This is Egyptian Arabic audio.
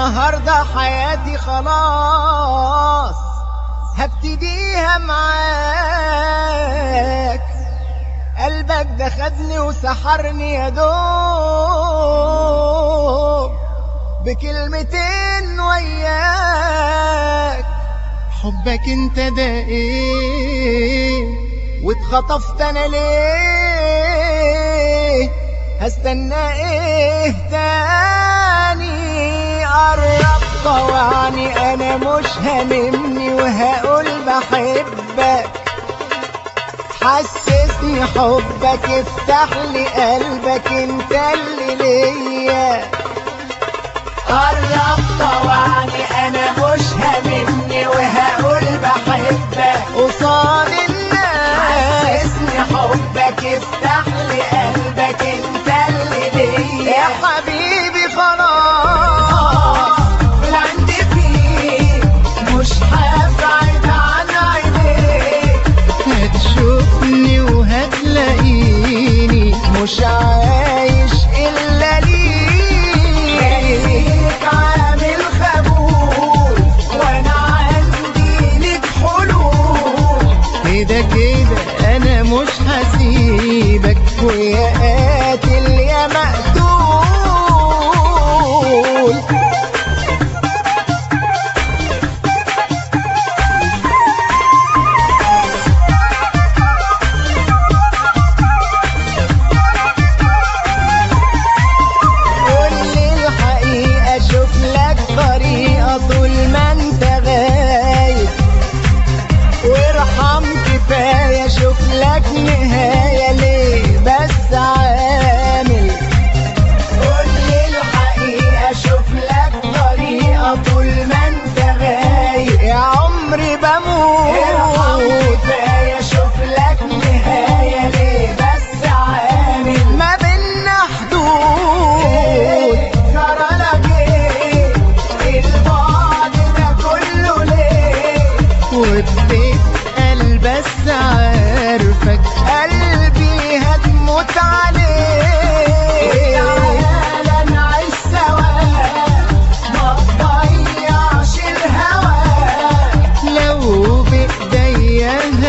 النهاردة حياتي خلاص هبتديها معاك قلبك ده خدني وسحرني يا دوب بكلمتين وياك حبك انت ده ايه واتخطفت انا ليه هستنى ايه تاني قرب طوعني انا مش هاممني وهقول بحبك حسسني حبك افتح لي قلبك انت اللي ليا قرب طوعني انا مش هاممني وهقول بحبك قصاد الناس حسسني حبك افتح لي قلبك انت اللي ليا يا حبيبي خلاص بالعند فيك مش هبعد عن عينيك هتشوفني وهتلاقيني مش عايش الا ليك عامل خبول وانا عندي ليك حلول كده كده انا مش هسيبك ويا قاتل يا مقتول قول لي الحقيقة شوف لك طريقة طول ما انت غايب وارحم كفاية شوف لك نهاية ليه بس عامل قول لي الحقيقة شوف لك طريقة طول ما انت غايب يا عمري بموت ارحم كفاية شوف لك نهاية ليه بس عامل ما بينا حدود ترى لك ايه البعد ده كله ليه وبتسأل بس عارفك قلبي هتموت عليه تعالى نعيش سوا ما تضيعش الهوى لو بإيديا